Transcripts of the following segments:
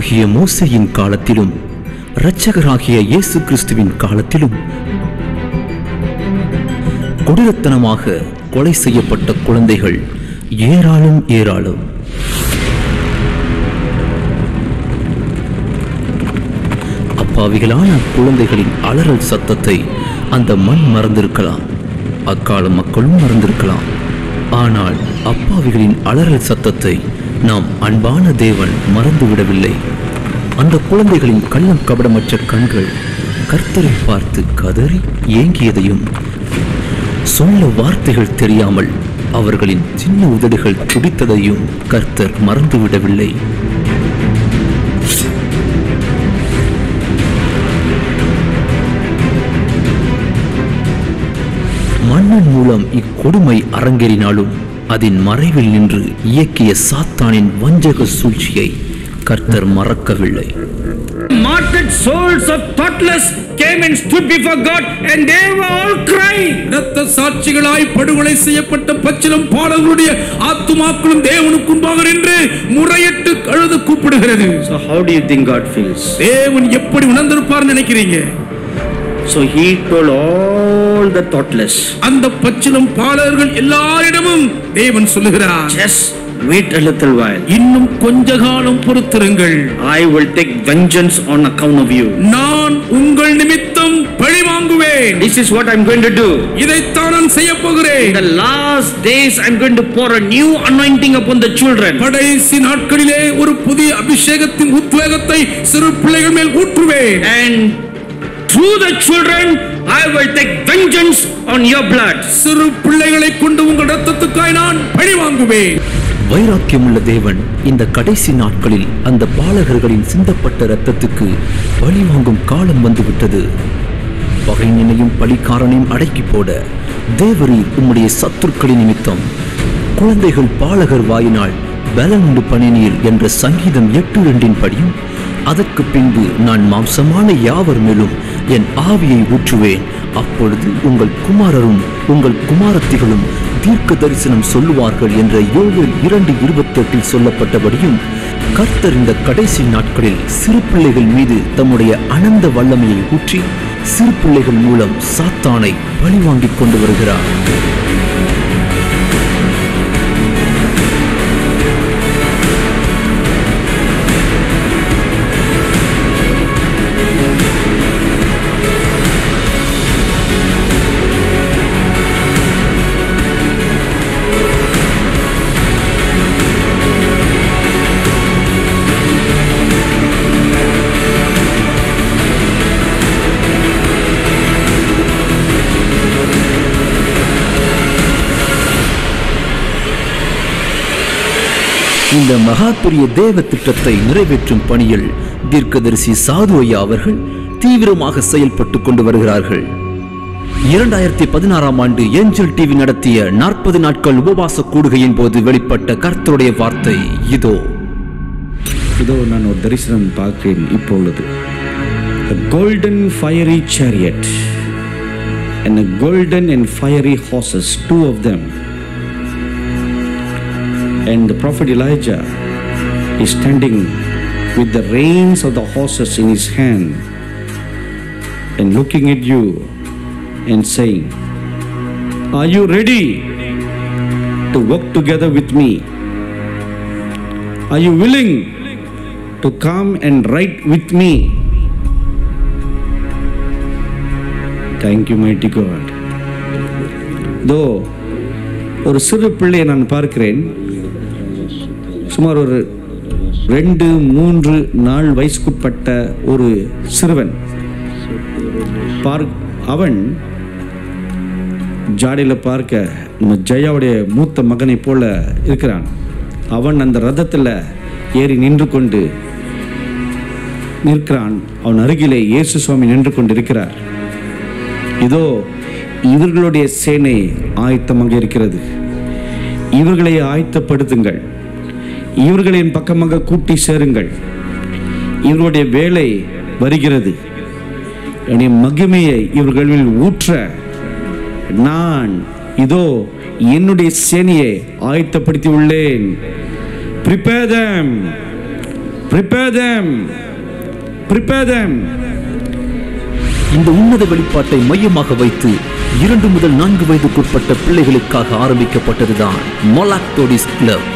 தீர்க்கதரிசியாகிய மோசையின் காலத்திலும் இரட்சகராகிய இயேசு கிறிஸ்துவின் காலத்திலும் கொடூரத்தனமாக கொலை செய்யப்பட்ட குழந்தைகள் ஏராளம் ஏராளம் அப்பாவிகளான குழந்தைகளின் அலறல் சத்தத்தை அந்த மண் மறந்திருக்கலாம் அக்கால மக்களும் மறந்திருக்கலாம் ஆனால் அப்பாவிகளின் அலறல் சத்தத்தை நாம் அன்பான தேவன் மறந்துவிடவில்லை அந்த குழந்தைகளின் கள்ளம் கபடமற்ற கண்கள் கர்த்தரை பார்த்து கதறி ஏங்கியதையும் சொல்ல வார்த்தைகள் தெரியாமல் அவர்களின் சின்ன உதடுகள் துடித்ததையும் கர்த்தர் மறந்துவிடவில்லை மன்னன் மூலம் இக்கொடுமை அரங்கேறினாலும் அதன் மறைவில் நின்று இயக்கிய சாத்தானின் வஞ்சக சூழ்ச்சியை கர்த்தர் மறக்கவில்லை Martyred souls of thoughtless came and stood before God and they were all crying. இரத்த சாட்சிகளாய் படுகொலை செய்யப்பட்ட பச்சிலம் பாடல்களுடைய ஆத்துமாக்களும் தேவனுக்கு முன்பாக நின்று முறையிட்டு அழுது கூப்பிடுகிறது So how do you think God feels? தேவன் எப்படி உணர்ந்திருப்பார் நினைக்கிறீங்க So he told all the thoughtless, அந்த பச்சிலம் பாடல்கள் எல்லாரிடமும் தேவன் சொல்லுகிறார் just wait a little while. இன்னும் கொஞ்ச காலம் பொறுத்திருங்கள் I will take vengeance on account of you. நான் உங்கள் நிமித்தம் பழி வாங்குவேன் This is what I'm going to do. இதைத்தான் நான் செய்ய In போகிறேன் the last days, I'm going to pour a new anointing upon the children. கடைசி நாட்களிலே ஒரு புதிய அபிஷேகத்தின் உத்வேகத்தை சிறு பிள்ளைகள் மேல் ஊற்றுவேன் And through the children, I will take vengeance on your blood. சிறு பிள்ளைகளை கொண்டு உங்கள் ரத்தத்துக்காய் நான் பழி வாங்குவேன் வைராக்கியமுள்ள தேவன் இந்த கடைசி நாட்களில் அந்த பாலகர்களின் சிந்தப்பட்ட இரத்தத்துக்கு பழி வாங்கும் காலம் வந்துவிட்டது பகைஞனையும் பழிக்காரனையும் அடக்கி போட தேவரீர் உம்முடைய சத்துருக்களின் நிமித்தம் குழந்தைகள் பாலகர் வாயினால் பலனுண்டு பணினீர் என்ற சங்கீதம் எட்டு இரண்டின் படியும் அதற்கு பின்பு நான் மாம்சமான யாவர் மேலும் என் ஆவியை ஊற்றுவேன் அப்பொழுது உங்கள் குமாரரும் உங்கள் குமாரத்திகளும் தீர்க்க தரிசனம் சொல்லுவார்கள் என்ற யோவேல் இரண்டு இருபத்தெட்டில் சொல்லப்பட்டபடியும் கர்த்தர் இந்த கடைசி நாட்களில் சிறு பிள்ளைகள் மீது தம்முடைய அனந்த வல்லமையை ஊற்றி சிறு பிள்ளைகள் மூலம் சாத்தானை பழிவாங்கிக் கொண்டு வருகிறார் இந்த மகா பெரிய தேவ திட்டத்தை நிறைவேற்றும் பணியில் தீர்க்கதரிசி சாது ஐயா அவர்கள் தீவிரமாக செயல்பட்டு கொண்டு வருகிறார்கள் இரண்டாயிரத்தி பதினாறாம் ஆண்டு ஏஞ்சல் டிவி நடத்திய நாற்பது நாட்கள் உபவாச கூடுகையின் போது வெளிப்பட்ட கர்த்தருடைய வார்த்தை இதோ இதோ நான் ஒரு தரிசனம் பார்க்கிறேன் இப்பொழுது a golden fiery chariot and a golden and fiery horses two of them and the prophet elijah is standing with the reins of the horses in his hand and looking at you and saying are you ready to work together with me are you willing to come and write with me. Thank you, mighty God. தோ ஒரு சிறு பிள்ளையை நான் பார்க்கிறேன் சுமார் ஒரு ரெண்டு மூன்று நாள் வயசுக்குட்பட்ட ஒரு சிறுவன் பார் அவன் ஜாடியில் பார்க்க நம்ம ஜெயாவுடைய மூத்த மகனை போல இருக்கிறான் அவன் அந்த ரதத்தில் ஏறி நின்று கொண்டு நிற்கிறான் அவன் அருகிலே இயேசு சுவாமி நின்று கொண்டிருக்கிறார் இதோ இவர்களுடைய சேனை ஆயத்தமாக இருக்கிறது இவர்களை ஆயத்தப்படுத்துங்கள் இவர்களின் பக்கமாக கூட்டி சேருங்கள் இவர்களுடைய வேலை வருகிறது என்னுடைய மகிமையை இவர்கள் மேல் ஊற்ற நான் இதோ என்னுடைய சேனையை ஆயத்தப்படுத்தி உள்ளேன் prepare them Prepare them. Prepare them. இந்த உன்னத வெளிப்பாட்டை மையமாக வைத்து இரண்டு முதல் நான்கு வயதுக்குட்பட்ட பிள்ளைகளுக்காக ஆரம்பிக்கப்பட்டதுதான் மொலாக்டோடிஸ் கிளப்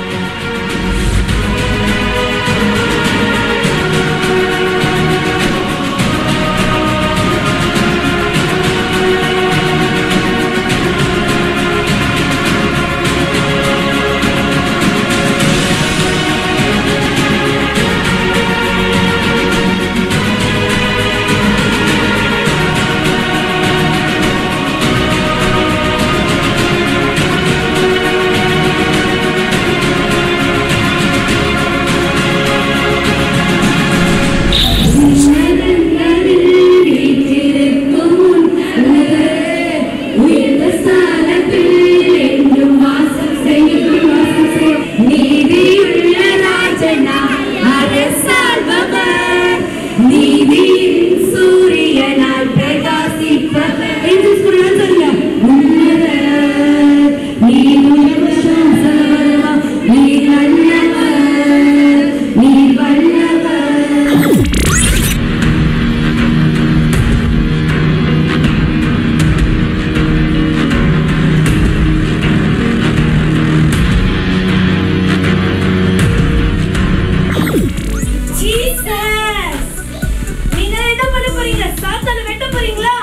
உயர்ந்த ஸ்தானத்தில் என்றும் வாசம் செய்யும் வாசம் செய்யும் நீதியுள்ள ராஜனா அரசாள்பவர் நீதியின் சூரியனால் பிரகாசிப்பவர் என்று சொல்லுங்க உன்னதர் நீ உயர்ந்த சாசனவரவா நீ நல்லவர் நீ வல்லவர் ஜீசஸ் நீங்க என்ன பண்ண போறீங்க சாத்தானை வெட்ட போறீங்களா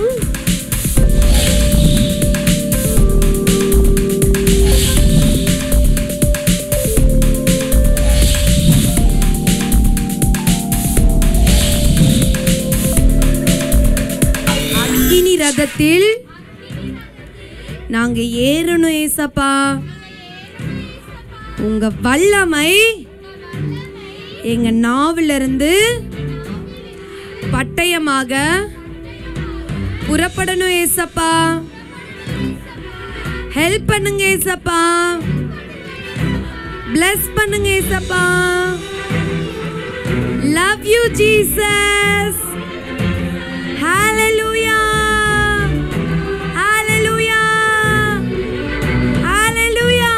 அக்கினி ரதத்தில் நாங்க ஏறணும் ஏசப்பா உங்க வல்லமை எங்க நாவில இருந்து பட்டயமாக புறப்படணும் ஏசப்பா ஹெல்ப் பண்ணுங்க ஏசப்பா பிளஸ் பண்ணுங்க ஏசப்பா லவ் யூ ஜீசஸ் ஹalleluya ஹalleluya ஹalleluya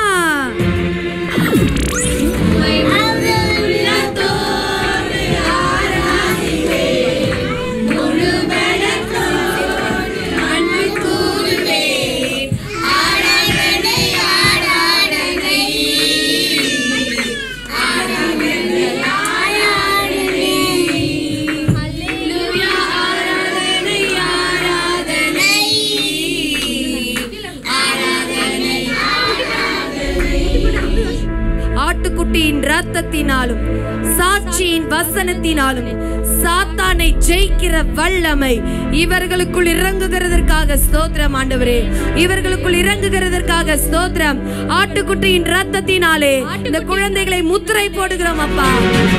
ஆட்டுக்குட்டியின் ரத்தத்தினாலும் சாட்சியின் வசனத்தினாலும் சாத்தானை ஜெயிக்கிற வல்லமை இவர்களுக்குள் இறங்குகிறதற்காக ஸ்தோத்திரம் ஆண்டவரே இவர்களுக்குள் இறங்குகிறதற்காக ஸ்தோத்திரம் ஆட்டுக்குட்டியின் ரத்தத்தினாலே இந்த குழந்தைகளை முத்திரை போடுகிறோம் அப்பா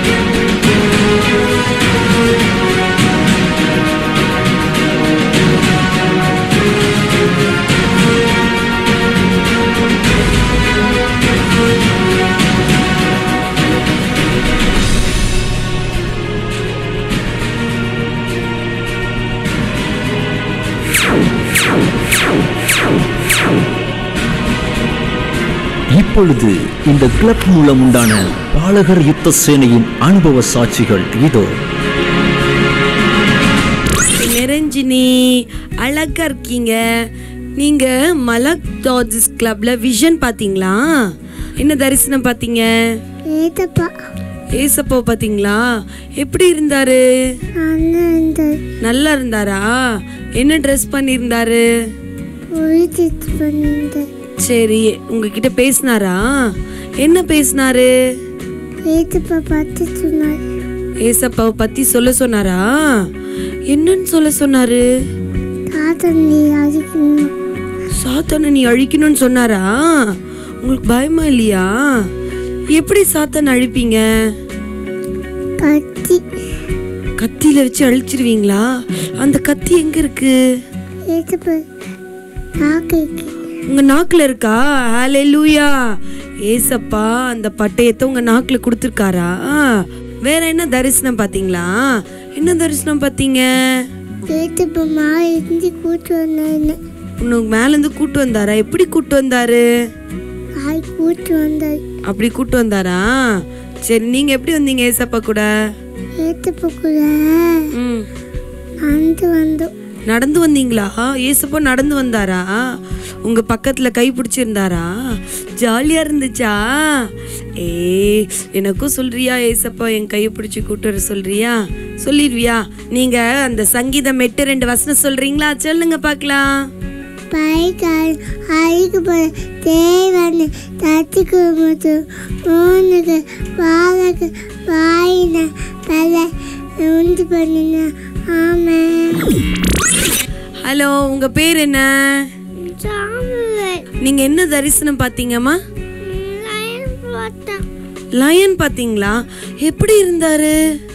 இப்பொழுது இந்த கிளப் மூலம் உண்டான பாலகர் யுத்த சேனையின் அனுபவ சாட்சிகள் இதோ நிரஞ்சினி அழகா இருக்கீங்க நீங்க மலக் டாஜஸ் கிளப்ல விஷன் பாத்தீங்களா என்ன தரிசனம் பாத்தீங்க ஏதப்பா ஏசப்பா பாத்தீங்களா எப்படி இருந்தாரு அண்ணன் இந்த நல்லா இருந்தாரா என்ன ட்ரெஸ் பண்ணியிருந்தாரு பொழுது பண்ணிட்டு சரி உங்ககிட்ட பேசினாரா என்ன பேசினாரு ஏதப்பா பார்த்து சொன்னார் ஏசப்பாவை பத்தி சொல்ல சொன்னாரா என்னன்னு சொல்ல சொன்னாரு தாத்தா நீ அழிக்கணும் சாத்தானை நீ அழிக்கணும்னு சொன்னாரா உங்களுக்கு பயமா இல்லையா எப்படி சாத்தானை அழிப்பீங்க கத்தி கத்தியில வச்சு அழிச்சிருவீங்களா அந்த கத்தி எங்க இருக்கு ஏதப்பா நாக்கு உங்க நாக்குல இருக்கா ஹalleluya ஏசப்பா அந்த பட்டயத்தை உங்க நாக்குல கொடுத்துருக்காரா வேற என்ன தரிசனம் பாத்தீங்களா என்ன தரிசனம் பாத்தீங்க ஏதப்பா மா இருந்து கூட்டு வந்தேன் உனக்கு மேல இருந்து கூட்டு வந்தாரா எப்படி கூட்டு வந்தாரு ஆய் கூட்டு வந்தார் அப்படி கூட்டு வந்தாரா சரி நீங்க எப்படி வந்தீங்க ஏசப்பா கூட ஏத்தப்ப கூட ம் நடந்து வந்தோம் நடந்து வந்தீங்களா ஏசப்பா நடந்து வந்தாரா உங்க பக்கத்துல கை பிடிச்சிருந்தாரா ஜாலியா இருந்துச்சா ஏ எனக்கும் சொல்றியா ஏசப்பா என் கையை பிடிச்சி கூட்டு வர சொல்றியா சொல்லிடுவியா நீங்க அந்த சங்கீதம் எட்டு ரெண்டு வசனம் சொல்றீங்களா சொல்லுங்க பார்க்கலாம் பைக்கால் அழுகு போல தேவன் தச்சு குடும்பத்து மூணுக்கு வாழக்கு வாயின பல உண்டு பண்ணின ஆமே ஹலோ உங்க பேர் என்ன சாமுவேல் நீங்க என்ன தரிசனம் பார்த்தீங்கம்மா லயன் போட்டான் லயன் பார்த்தீங்களா எப்படி இருந்தாரு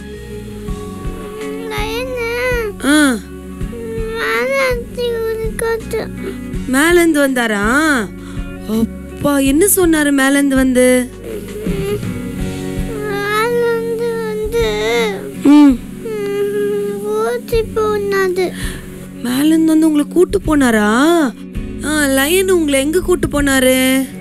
லயனு ஆ மாலாத்தி உனக்கு மேலேருந்து வந்தாரா அப்பா என்ன சொன்னாரு மேலேருந்து வந்து ஆள் வந்து வந்து ம் ஊற்றி போனது மேலேருந்து வந்து உங்களை கூட்டு போனாரா ஆ லயன் உங்களை எங்க கூட்டு போனாரு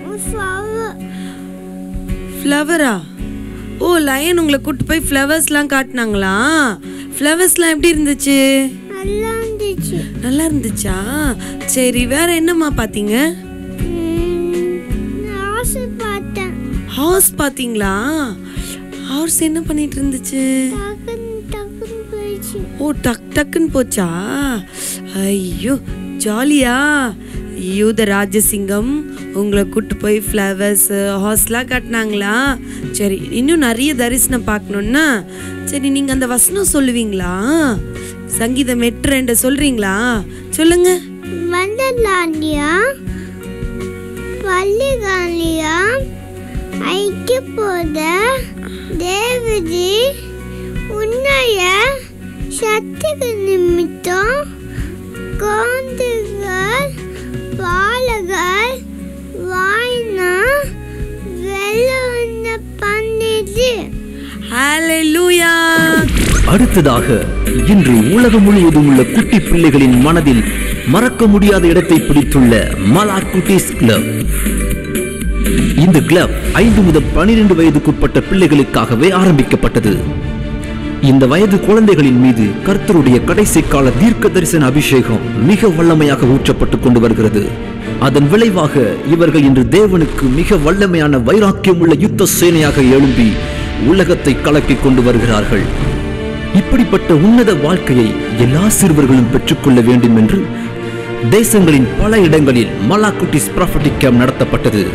ஃப்ளவரா ஓ லயன் உங்களை கூட்டு போய் ஃப்ளவர்ஸ்லாம் காட்டினாங்களா ஃப்ளவர்ஸ்லாம் எப்படி இருந்துச்சு நல்லா இருந்துச்சு நல்லா இருந்துச்சா சரி வேற என்னம்மா பார்த்தீங்க ஆசை பார்த்தேன் ஹார்ஸ் பார்த்தீங்களா ஹார்ஸ் என்ன பண்ணிட்டு இருந்துச்சு டக்குன்னு டக்குன்னு போயிடுச்சு ஓ டக் டக்குன்னு போச்சா ஐயோ ஜாலியா யூத ராஜசிங்கம் உங்களை கூட்டு போய் ஃப்ளவர்ஸ் ஹார்ஸ்லாம் காட்டினாங்களா சரி இன்னும் நிறைய தரிசனம் பார்க்கணுன்னா சரி நீங்கள் அந்த வசனம் சொல்லுவீங்களா சங்கீதம் எட்டு ரெண்டு சொல்றீங்களா சொல்லுங்க வண்டர்லாண்டியா பள்ளிகாலியா ஐக்கிய போத தேவதி உன்னைய சக்திக்கு நிமித்தம் கோந்துகள் பாலகள் வாய்னா வெள்ள பண்ணிடு ஹalleluya அடுத்ததாக இன்று உலகம் முழுவதும் உள்ள குட்டி பிள்ளைகளின் மனதில் மறக்க முடியாத இடத்தை பிடித்துள்ள மலார் குட்டீஸ் கிளப் இந்த கிளப் ஐந்து முதல் பனிரெண்டு வயதுக்குட்பட்ட பிள்ளைகளுக்காகவே ஆரம்பிக்கப்பட்டது இந்த வயது குழந்தைகளின் மீது கர்த்தருடைய கடைசி கால தீர்க்க தரிசன அபிஷேகம் மிக வல்லமையாக ஊற்றப்பட்டு கொண்டு வருகிறது அதன் விளைவாக இவர்கள் இன்று தேவனுக்கு மிக வல்லமையான வைராக்கியம் உள்ள யுத்த சேனையாக எழும்பி உலகத்தை கலக்கிக் கொண்டு வருகிறார்கள் இப்படிப்பட்ட உன்னத வாழ்க்கையை எல்லா சிறுவர்களும் பெற்றுக்கொள்ள வேண்டும் என்று தேசங்களின் பல இடங்களில் மலாக்குட்டிஸ் ப்ராஃபட்டிக் கேம்ப் நடத்தப்பட்டது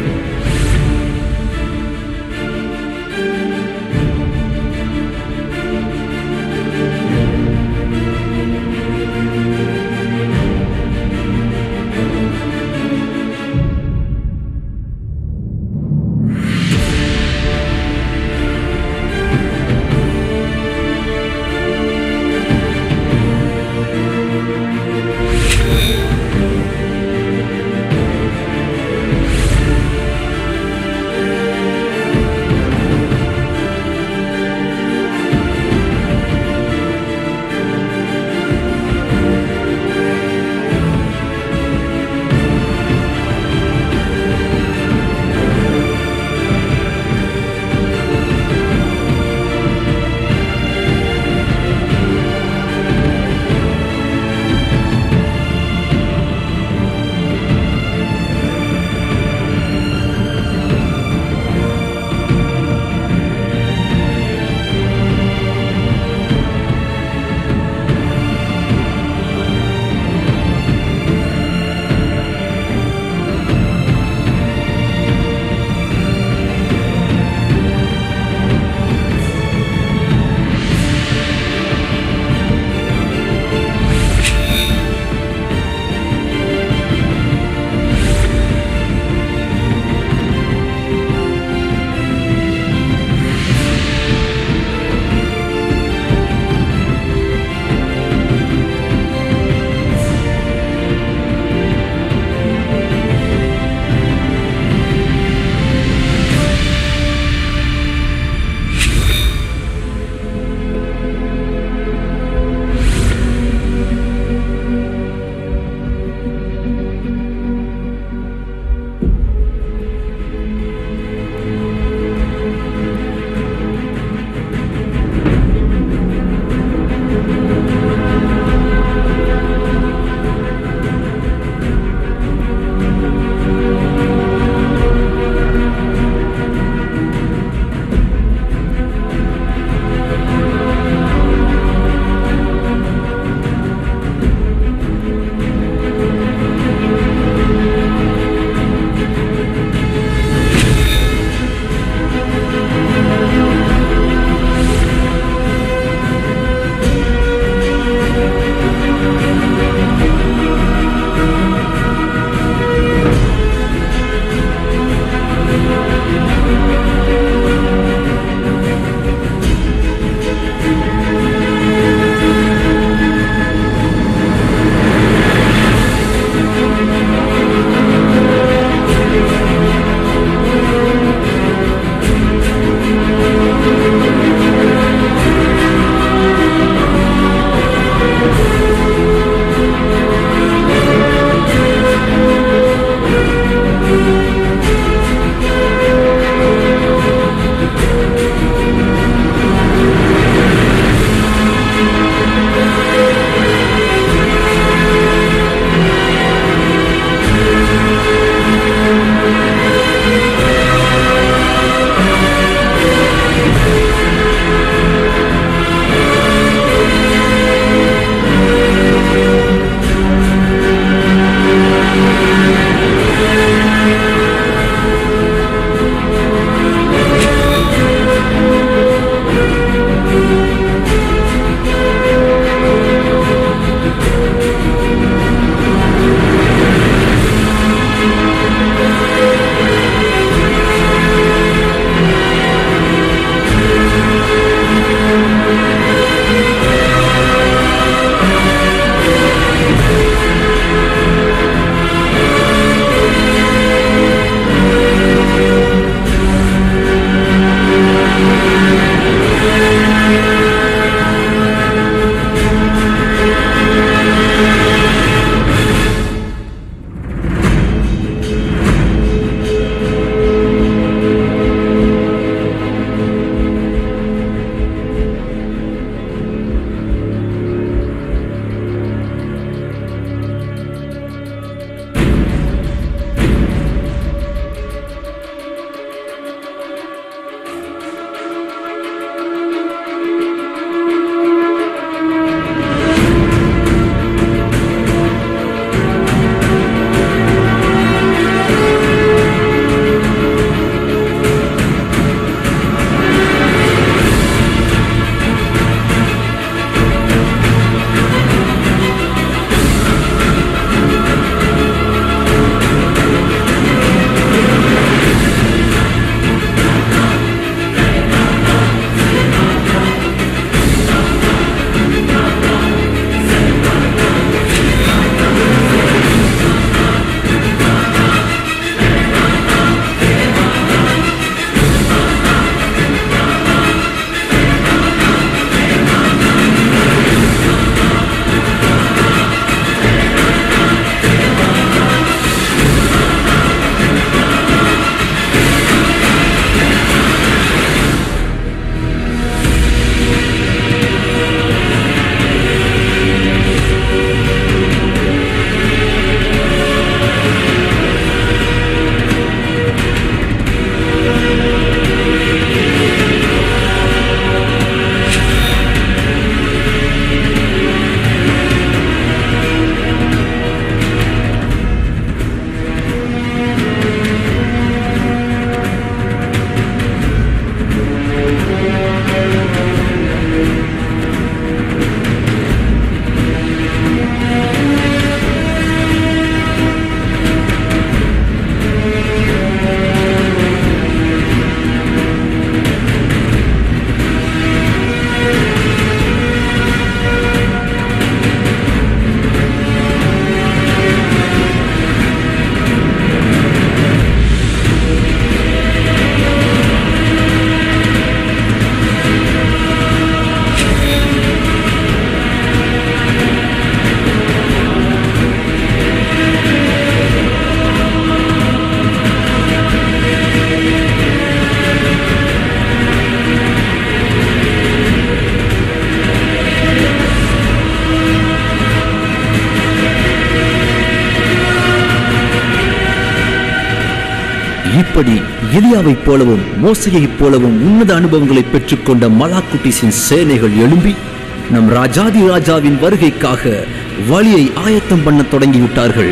இப்படி எலியாவைப் போலவும் மோசையைப் போலவும் உன்னத அனுபவங்களை பெற்றுக்கொண்ட மலாக்குட்டிஸின் சேனைகள் எழும்பி நம் ராஜாதி ராஜாவின் வருகைக்காக வழியை ஆயத்தம் பண்ணத் தொடங்கிவிட்டார்கள்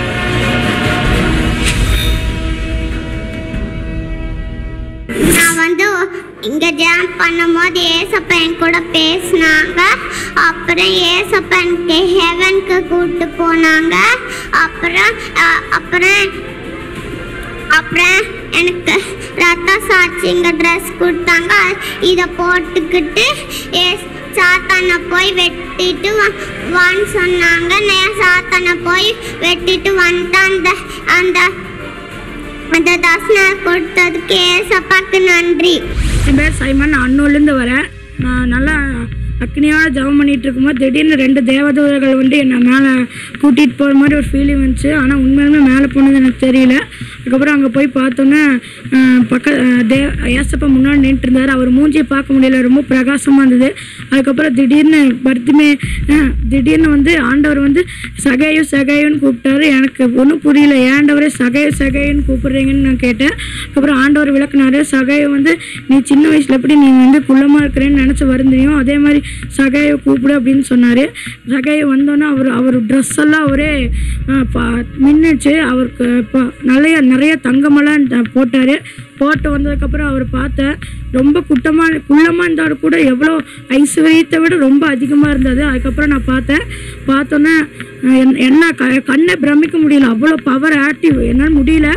நான் வந்து இங்க ஜாம் பண்ணும்போது ஏசப்பா என் கூட பேசினாங்க அப்புறம் ஏசப்பா எனக்கு ஹெவனுக்கு கூப்பிட்டு போனாங்க அப்புறம் அ- அப்புறம் அப்புறம் எனக்கு ரத்த சாட்சிங்க ட்ரெஸ் கொடுத்தாங்க இதை போட்டுக்கிட்டு ஏ சாத்தானை போய் வெட்டிட்டு வா- வான்னு சொன்னாங்க நான் சாத்தானை போய் வெட்டிட்டு வந்துட்டேன் அந்த அந்த அந்த தர்சனம் கொடுத்ததுக்கு ஏசப்பாக்கு நன்றி என் பேர் சைமன் நான் அன்னூர்லேருந்து வரேன் நான் நல்லா அக்னியாக ஜெபம் பண்ணிட்டு இருக்கும்போது திடீர்னு ரெண்டு தேவதூதர்கள் வந்து என்னை மேலே கூட்டிகிட்டு போகிற மாதிரி ஒரு ஃபீலிங் வந்துச்சு ஆனால் உண்மையிலுமே மேலே போனது எனக்கு தெரியல அதுக்கப்புறம் அங்கே போய் பார்த்தோன்னே அஹ், பக்க அஹ், தே ஏசப்பா முன்னாடி நின்றுட்டு இருந்தார் அவர் மூஞ்சியை பார்க்க முடியல ரொம்ப பிரகாசமாக இருந்தது அதுக்கப்புறம் திடீர்னு பர்த்திமே அஹ், திடீர்னு வந்து ஆண்டவர் வந்து சகையு சகையுன்னு கூப்பிட்டாரு எனக்கு ஒன்றும் புரியல ஏண்டவரே சகையு சகையுன்னு கூப்பிடுறீங்கன்னு நான் கேட்டேன் அதுக்கப்புறம் ஆண்டவர் விளக்குனாரு சகையை வந்து நீ சின்ன வயசுல எப்படி நீ வந்து குள்ளமாக இருக்கிறேன்னு நினச்சி வருந்தியும் அதே மாதிரி சகையை கூப்பிடு அப்படின்னு சொன்னார் சகையை வந்தோன்னே அவர் அவர் ட்ரெஸ் எல்லாம் ஒரே அஹ், பா- மின்னுச்சு அவருக்கு இப்போ நிறைய நிறைய தங்கமெல்லாம் த- போட்டார் போட்டு வந்ததுக்கப்புறம் அவர் பார்த்தேன் ரொம்ப குட்டமாக குள்ளமாக இருந்தாரு கூட எவ்வளோ ஐஸ்வர்யத்தை விட ரொம்ப அதிகமாக இருந்தது அதுக்கப்புறம் நான் பார்த்தேன் பார்த்தோன்னே அஹ், என்- என்ன க கண்ணை பிரமிக்க முடியல அவ்வளோ பவர் ஆக்டிவ் என்னால் முடியல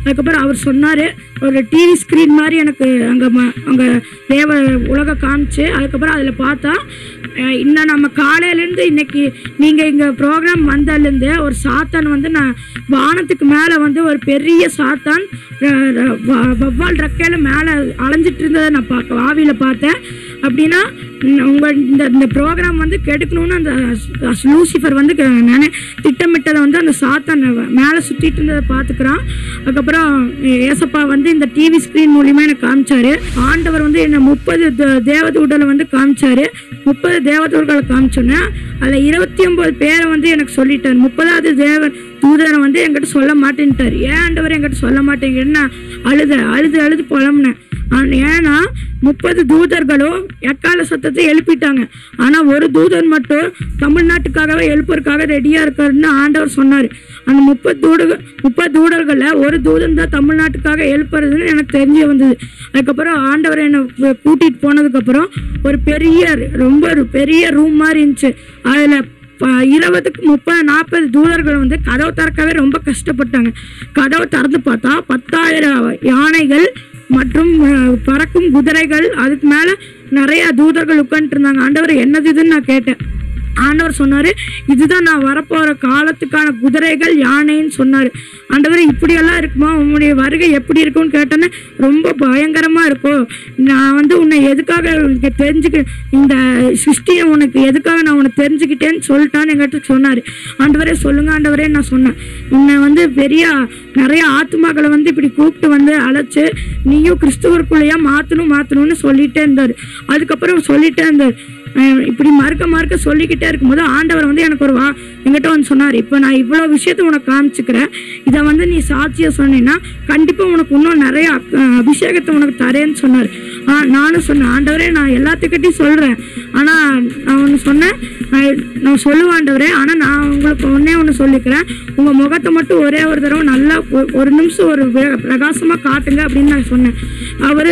அதுக்கப்புறம் அவர் சொன்னார் ஒரு டிவி ஸ்க்ரீன் மாதிரி எனக்கு அங்கே அங்கே தேவ உலக காமிச்சு அதுக்கப்புறம் அதில் பார்த்தா அஹ், இன்னும் நம்ம காலையிலேருந்து இன்னைக்கு நீங்கள் இங்கே ப்ரோக்ராம் வந்ததுலேருந்து ஒரு சாத்தான் வந்து நான் வானத்துக்கு மேலே வந்து ஒரு பெரிய சாத்தான் அஹ், ர- வ- வவ்வால் ரெக்கையில் மேலே அலைஞ்சிட்டு இருந்ததை நான் பார்க்க ஆவியில் பார்த்தேன் அப்படின்னா ம், உங்க இந்த இந்த ப்ரோக்ராம் வந்து கெடுக்கணும்னு அந்த ஸ்- லூசிஃபர் வந்து க- நானே திட்டமிட்டதை வந்து அந்த சாத்தான் மேலே சுற்றிட்டு இருந்ததை பார்த்துக்கிறான் அதுக்கப்புறம் ஏ- ஏசப்பா வந்து இந்த டிவி ஸ்க்ரீன் மூலியமா எனக்கு காமிச்சாரு ஆண்டவர் வந்து என்ன முப்பது தேவதூடலை வந்து காமிச்சாரு முப்பது தேவதூர்களை காமிச்சோன்னே அதில் இருபத்தி ஒன்பது பேரை வந்து எனக்கு சொல்லிட்டார் முப்பதாவது தேவன் தூதரை வந்து என்கிட்ட சொல்ல மாட்டேன்ட்டார் ஏன் ஆண்டவர் என்கிட்ட சொல்ல மாட்டேங்கன்னா அழுத அழுது அழுது புலம்புனேன் ஆனா- ஏன்னா முப்பது தூதர்களும் எக்கால சத்தத்தை எழுப்பிட்டாங்க ஆனா ஒரு தூதர் மட்டும் தமிழ்நாட்டுக்காகவே எழுப்புறதுக்காக ரெடியா இருக்காருன்னு ஆண்டவர் சொன்னார் அந்த முப்பது தூட முப்பது தூதர்களில் ஒரு தூதன் தான் தமிழ்நாட்டுக்காக எழுப்புறதுன்னு எனக்கு தெரிஞ்சு வந்தது அதுக்கப்புறம் ஆண்டவர் என்னை கு- கூட்டிட்டு போனதுக்கப்புறம் ஒரு பெரிய ரொம்ப ஒரு பெரிய ரூம் மாதிரி இருந்துச்சு அதில் ப- இருபதுக்கு முப்பது நாற்பது தூதர்கள் வந்து கதவை திறக்கவே ரொம்ப கஷ்டப்பட்டாங்க கதவை திறந்து பார்த்தா பத்தாயிரம் யானைகள் மற்றும் அஹ், பறக்கும் குதிரைகள் அதுக்கு மேலே நிறைய தூதர்கள் உட்காந்துட்டு இருந்தாங்க ஆண்டவர் என்னது இதுன்னு நான் கேட்டேன் ஆண்டவர் சொன்னார் இதுதான் நான் வரப்போகிற காலத்துக்கான குதிரைகள் யானைன்னு சொன்னார் ஆண்டவர் இப்படியெல்லாம் இருக்குமா உன்னுடைய வருகை எப்படி இருக்கும்னு கேட்டோன்னே ரொம்ப பயங்கரமாக இருக்கும் நான் வந்து உன்னை எதுக்காக உனக்கு தெரிஞ்சுக்க இந்த சிருஷ்டியை உனக்கு எதுக்காக நான் உன்னை தெரிஞ்சுக்கிட்டேன்னு சொல்லிட்டான்னு எங்கிட்ட சொன்னார் ஆண்டவரே சொல்லுங்க ஆண்டவரே நான் சொன்னேன் உன்னை வந்து பெரிய நிறைய ஆத்மாக்களை வந்து இப்படி கூப்பிட்டு வந்து அழைச்சு நீயும் கிறிஸ்துவருக்குள்ளேயா மாற்றணும் மாற்றணும்னு சொல்லிட்டே இருந்தார் அதுக்கப்புறம் சொல்லிட்டே இருந்தார் அஹ் இப்படி மறுக்க மறுக்க சொல்லிக்கிட்டே இருக்கும்போது ஆண்டவர் வந்து எனக்கு ஒரு வா என்கிட்ட வந்து சொன்னார் இப்போ நான் இவ்வளோ விஷயத்த உனக்கு காமிச்சுக்கிறேன் இதை வந்து நீ சாட்சியாக சொன்னீங்கன்னா கண்டிப்பாக உனக்கு இன்னும் நிறைய அஹ், அபிஷேகத்தை உனக்கு தரேன்னு சொன்னார் ஆ நானும் சொன்னேன் ஆண்டவரே நான் எல்லாத்துக்கிட்டையும் சொல்கிறேன் ஆனால் நான் ஒன்று சொன்னேன் நான் நான் சொல்லுவேன் ஆண்டவரே ஆனால் நான் உங்களுக்கு ஒன்றே ஒன்று சொல்லிக்கிறேன் உங்கள் முகத்தை மட்டும் ஒரே ஒரு தடவை நல்லா ஒ- ஒரு நிமிஷம் ஒரு பிரகாசமாக காட்டுங்க அப்படின்னு நான் சொன்னேன் அவர்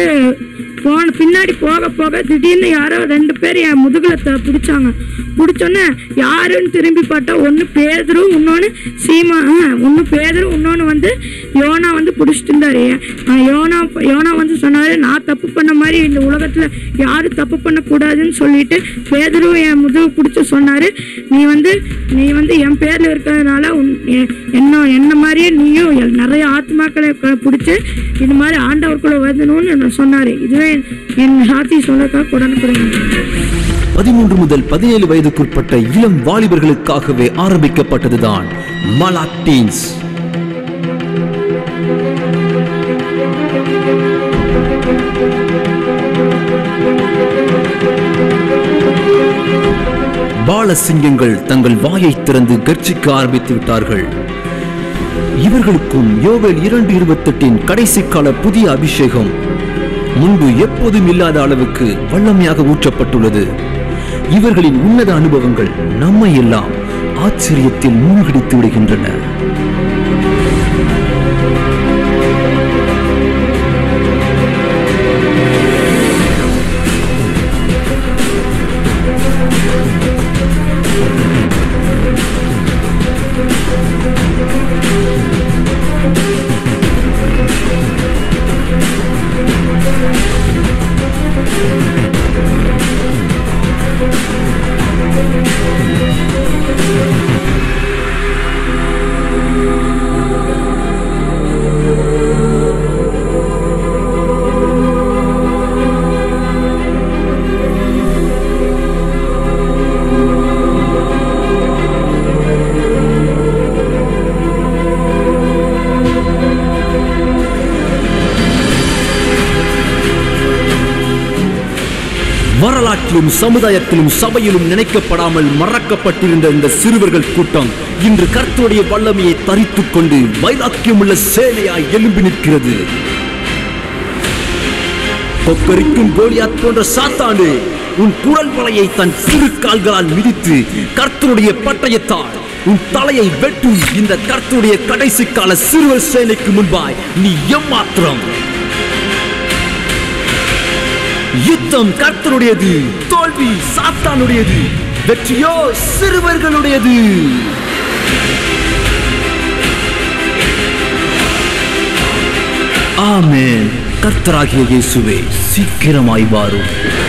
போன பின்னாடி போக போக திடீர்னு யாரோ ரெண்டு பேர் என் முதுகில் த பிடிச்சாங்க பிடிச்சோன்னே யாருன்னு திரும்பி பார்த்தா ஒன்று பேதரும் இன்னொன்று சீமா ஒன்று பேதரும் இன்னொன்று வந்து யோனா வந்து பிடிச்சிட்டு இருந்தாரு அஹ் யோனா யோனா வந்து சொன்னார் நான் தப்பு பண்ண மாதிரி இந்த உலகத்தில் யாரும் தப்பு பண்ணக்கூடாதுன்னு சொல்லிட்டு பேதரும் என் முதுகு பிடிச்சி சொன்னார் நீ வந்து நீ வந்து என் பேரில் இருக்கிறதுனால உன் எ- என்ன என்ன மாதிரியே நீயும் எல்- நிறைய ஆத்மாக்களை க- பிடிச்சி இது மாதிரி ஆண்டவருக்குள்ள வரணும்னு சொன்னார் இதுவே என் சாத்தி சொல்லக்காக உடனுக்குடன் பதிமூன்று முதல் பதினேழு வயதுக்குட்பட்ட இளம் வாலிபர்களுக்காகவே ஆரம்பிக்கப்பட்டதுதான் மலாக் டீன்ஸ் பாலசிங்கங்கள் தங்கள் வாயை திறந்து கர்ச்சிக்க ஆரம்பித்து விட்டார்கள் இவர்களுக்கும் யோவேல் இரண்டு இருபத்தெட்டின் கடைசி கால புதிய அபிஷேகம் முன்பு எப்போதும் இல்லாத அளவுக்கு வல்லமையாக ஊற்றப்பட்டுள்ளது இவர்களின் உன்னத அனுபவங்கள் நம்மை எல்லாம் ஆச்சரியத்தில் மூழ்கடித்து விடுகின்றன வரலாற்றிலும் சமுதாயத்திலும் சபையிலும் நினைக்கப்படாமல் மறக்கப்பட்டிருந்த இந்த சிறுவர்கள் கூட்டம் இன்று கர்த்தருடைய வல்லமையை தரித்துக் கொண்டு வைராக்கியமுள்ள சேனையாய் எழும்பி நிற்கிறது கொக்கரிக்கும் கோலியாத் போன்ற சாத்தானு உன் குரல் வலையை தன் சிறு கால்களால் மிதித்து கர்த்தருடைய பட்டயத்தால் உன் தலையை வெட்டும் இந்த கர்த்தருடைய கடைசி கால சிறுவர் சேனைக்கு முன்பாய் நீ எம்மாத்திரம் யுத்தம் கர்த்தருடையது தோல்வி சாத்தானுடையது வெற்றியோ சிறுவர்களுடையது ஆமென் கர்த்தராகிய இயேசுவே சீக்கிரமாய் வாரும்